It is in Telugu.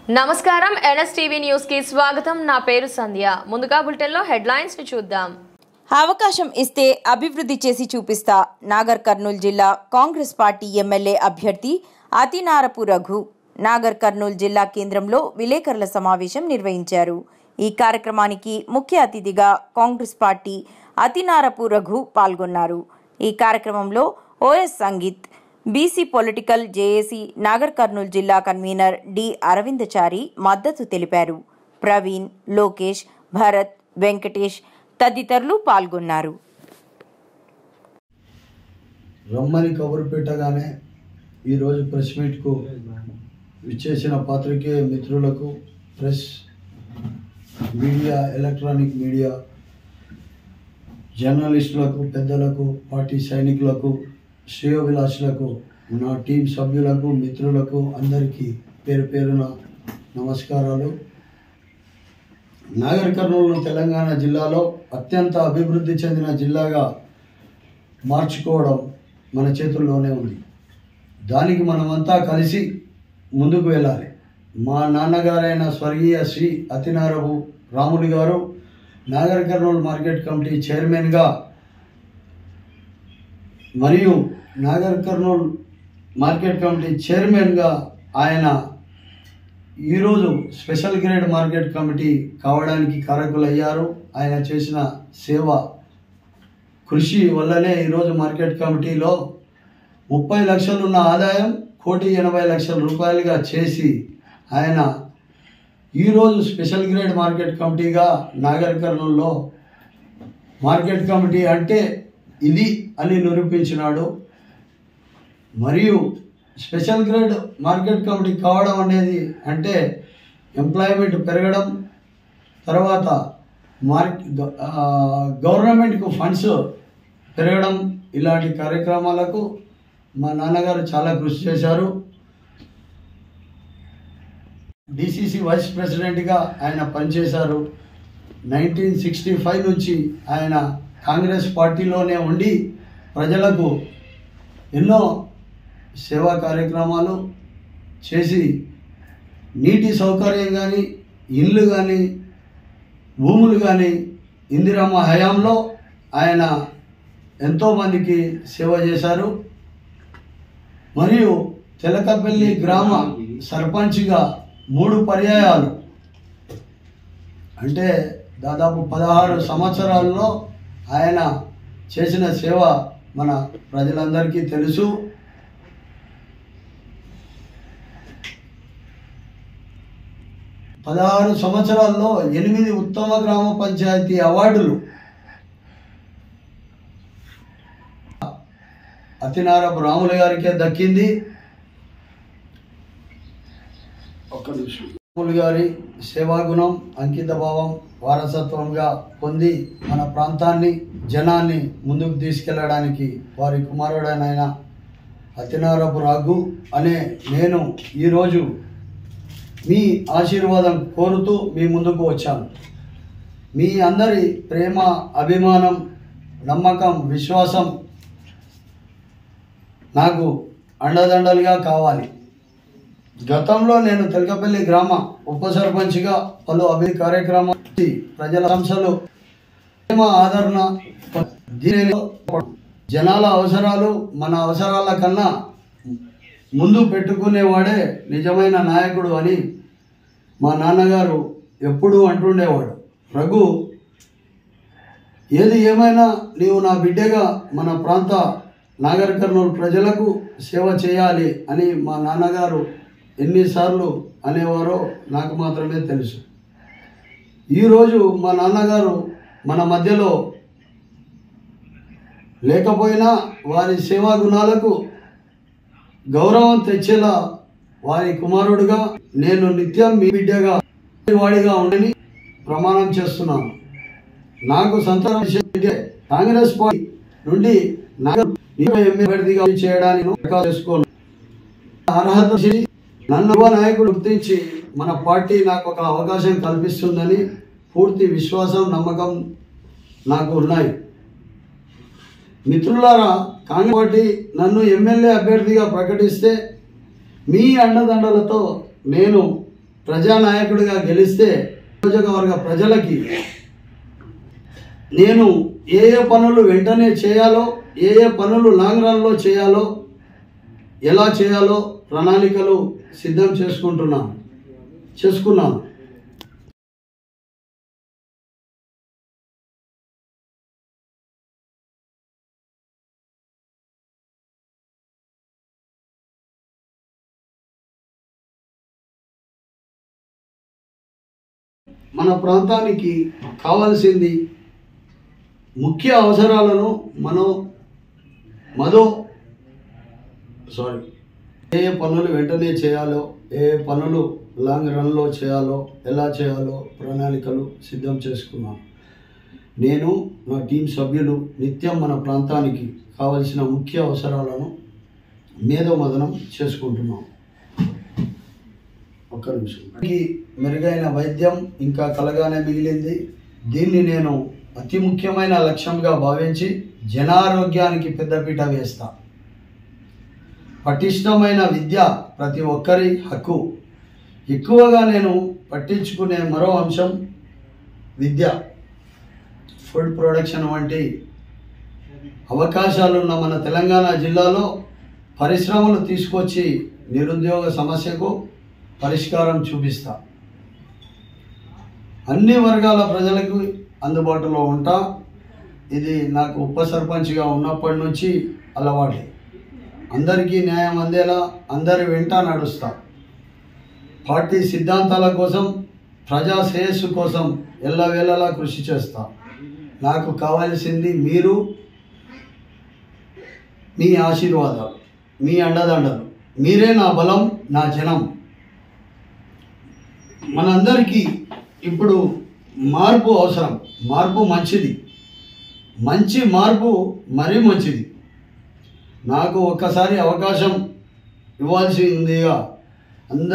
నమస్కారం ఎన్ఎస్టీవీ న్యూస్ కి స్వాగతం నా పేరు సంధ్య ముందుగా బులెటిన్లో హెడ్లైన్స్ ని చూద్దాం అవకాశం ఇస్తే అభివృద్ధి చేసి చూపిస్తా నాగర్ కర్నూలు జిల్లా కాంగ్రెస్ పార్టీ ఎమ్మెల్యే అభ్యర్థి అతినారపు రఘు నాగర్ కర్నూలు జిల్లా కేంద్రంలో విలేకరుల సమావేశం నిర్వహించారు ఈ కార్యక్రమానికి ముఖ్య అతిథిగా కాంగ్రెస్ పార్టీ అతినారపు రఘు పాల్గొన్నారు ఈ కార్యక్రమంలో OS Sangeet BC political JAC Nagarkurnool జిల్లా కన్వీనర్ డి అరవిందచారి మద్దతు తెలిపారు ప్రవీణ్ లోకేష్ భరత్ వెంకటేష్ తదితరులు పాల్గొన్నారు రమ్మని కబురు పెట్టగానే ఈరోజు ప్రెస్ మీట్కు విచ్చేసిన పాత్రికేయ మిత్రులకు ప్రెస్ మీడియా ఎలక్ట్రానిక్ మీడియా జర్నలిస్టులకు పెద్దలకు పార్టీ సైనికులకు శ్రేయోభిలాషులకు నా టీం సభ్యులకు మిత్రులకు అందరికీ పేరు పేరున నమస్కారాలు నాగర్ కర్నూలు తెలంగాణ జిల్లాలో అత్యంత అభివృద్ధి చెందిన జిల్లాగా మార్చుకోవడం మన చేతుల్లోనే ఉంది దానికి మనమంతా కలిసి ముందుకు వెళ్ళాలి మా నాన్నగారైన స్వర్గీయ శ్రీ అతినారవు రాములు గారు నాగర్ కర్నూలు మార్కెట్ కమిటీ చైర్మన్గా మరియు నాగర్ కర్నూలు మార్కెట్ కమిటీ చైర్మన్గా ఆయన ఈరోజు స్పెషల్ గ్రేడ్ మార్కెట్ కమిటీ కావడానికి కారకులయ్యారు ఆయన చేసిన సేవ కృషి వల్లనే ఈరోజు మార్కెట్ కమిటీలో ముప్పై లక్షలున్న ఆదాయం కోటి ఎనభై లక్షల రూపాయలుగా చేసి ఆయన ఈరోజు స్పెషల్ గ్రేడ్ మార్కెట్ కమిటీగా నాగర్ కర్నూల్లో మార్కెట్ కమిటీ అంటే ఇది అని నిరూపించినాడు మరియు స్పెషల్ గ్రేడ్ మార్కెట్ కమిటీ కావడం అనేది అంటే ఎంప్లాయ్మెంట్ పెరగడం తర్వాత మార్క్ గవర్నమెంట్కు ఫండ్స్ పెరగడం ఇలాంటి కార్యక్రమాలకు మా నాన్నగారు చాలా కృషి చేశారు డిసిసి వైస్ ప్రెసిడెంట్గా ఆయన పనిచేశారు నైన్టీన్ సిక్స్టీ ఫైవ్ నుంచి ఆయన కాంగ్రెస్ పార్టీలోనే ఉండి ప్రజలకు ఎన్నో సేవా కార్యక్రమాలు చేసి నీటి సౌకర్యం కానీ ఇల్లు కానీ భూములు కానీ ఇందిరమ్మ హయాంలో ఆయన ఎంతోమందికి సేవ చేశారు మరియు తెలకపల్లి గ్రామ సర్పంచ్గా మూడు పర్యాయాలు అంటే దాదాపు పదహారు సంవత్సరాల్లో ఆయన చేసిన సేవ మన ప్రజలందరికీ తెలుసు పదహారు సంవత్సరాల్లో ఎనిమిది ఉత్తమ గ్రామ పంచాయతీ అవార్డులు అతినారపు రాములు గారికే దక్కింది ఒక్క నిమిషం రాములు గారి సేవాగుణం అంకిత భావం వారసత్వంగా పొంది మన ప్రాంతాన్ని జనాన్ని ముందుకు తీసుకెళ్ళడానికి వారి కుమారుడైన అతినారపు రాఘు అనే నేను ఈరోజు మీ ఆశీర్వాదం కోరుతూ మీ ముందుకు వచ్చాను మీ అందరి ప్రేమ అభిమానం నమ్మకం విశ్వాసం నాకు అండదండలుగా కావాలి గతంలో నేను తెలకపల్లి గ్రామ ఉప సర్పంచ్గా పలు అభివృద్ధి కార్యక్రమాలు చేసి ప్రజల అంశాలు ప్రేమ ఆదరణ దీనిలో జనాల అవసరాలు మన అవసరాల కన్నా ముందు పెట్టుకునేవాడే నిజమైన నాయకుడు అని మా నాన్నగారు ఎప్పుడూ అంటుండేవాడు రఘు ఏది ఏమైనా నీవు నా బిడ్డగా మన ప్రాంత నాగర్ కర్నూలు ప్రజలకు సేవ చేయాలి అని మా నాన్నగారు ఎన్నిసార్లు అనేవారో నాకు మాత్రమే తెలుసు ఈరోజు మా నాన్నగారు మన మధ్యలో లేకపోయినా వారి సేవా గుణాలకు గౌరవం తెచ్చేలా వారి కుమారుడుగా నేను నిత్యం మీ బిడ్డగా వాడిగా ఉండని ప్రమాణం చేస్తున్నాను నాకు సంతానం విషయం కాంగ్రెస్ పార్టీ నుండి నాకు అభ్యర్థిగా చేయడానికి దరఖాస్తు చేసుకోను అర్హత చేసి నన్ను యువ నాయకుడు గుర్తించి మన పార్టీ నాకు ఒక అవకాశం కల్పిస్తుందని పూర్తి విశ్వాసం నమ్మకం నాకు ఉన్నాయి మిత్రులారా కాంగ్రెస్ పార్టీ నన్ను ఎమ్మెల్యే అభ్యర్థిగా ప్రకటిస్తే మీ అండదండలతో నేను ప్రజానాయకుడిగా గెలిస్తే నియోజకవర్గ ప్రజలకి నేను ఏ ఏ పనులు వెంటనే చేయాలో ఏ ఏ పనులు లాంగ్ రన్లో చేయాలో ఎలా చేయాలో ప్రణాళికలు సిద్ధం చేసుకుంటున్నాను చేసుకున్నాను మన ప్రాంతానికి కావాల్సింది ముఖ్య అవసరాలను మనం మదో సారీ ఏ ఏ పనులు వెంటనే చేయాలో ఏ ఏ పనులు లాంగ్ రన్లో చేయాలో ఎలా చేయాలో ప్రణాళికలు సిద్ధం చేసుకున్నాను నేను నా టీం సభ్యులు నిత్యం మన ప్రాంతానికి కావలసిన ముఖ్య అవసరాలను మేధోమదనం చేసుకుంటున్నాం ఒక్క నిమిషం ఈ మెరుగైన వైద్యం ఇంకా కలగానే మిగిలింది దీన్ని నేను అతి ముఖ్యమైన లక్ష్యంగా భావించి జనారోగ్యానికి పెద్దపీట వేస్తా పటిష్టమైన విద్య ప్రతి ఒక్కరి హక్కు ఎక్కువగా నేను పట్టించుకునే మరో అంశం విద్య ఫుడ్ ప్రొడక్షన్ వంటి అవకాశాలున్న మన తెలంగాణ జిల్లాలో పరిశ్రమలు తీసుకొచ్చి నిరుద్యోగ సమస్యకు పరిష్కారం చూపిస్తా అన్ని వర్గాల ప్రజలకు అందుబాటులో ఉంటా ఇది నాకు ఉప సర్పంచ్గా ఉన్నప్పటి నుంచి అలవాటు అందరికీ న్యాయం అందేలా అందరి వెంట నడుస్తా పార్టీ సిద్ధాంతాల కోసం ప్రజా శ్రేయస్సు కోసం ఎల్లవేళలా కృషి చేస్తా నాకు కావాల్సింది మీరు మీ ఆశీర్వాదాలు మీ అండదండలు మీరే నా బలం నా జనం మనందరికీ ఇప్పుడు మార్పు అవసరం మార్పు మంచిది మంచి మార్పు మరీ మంచిది నాకు ఒక్కసారి అవకాశం ఇవ్వాల్సిందిగా అందరి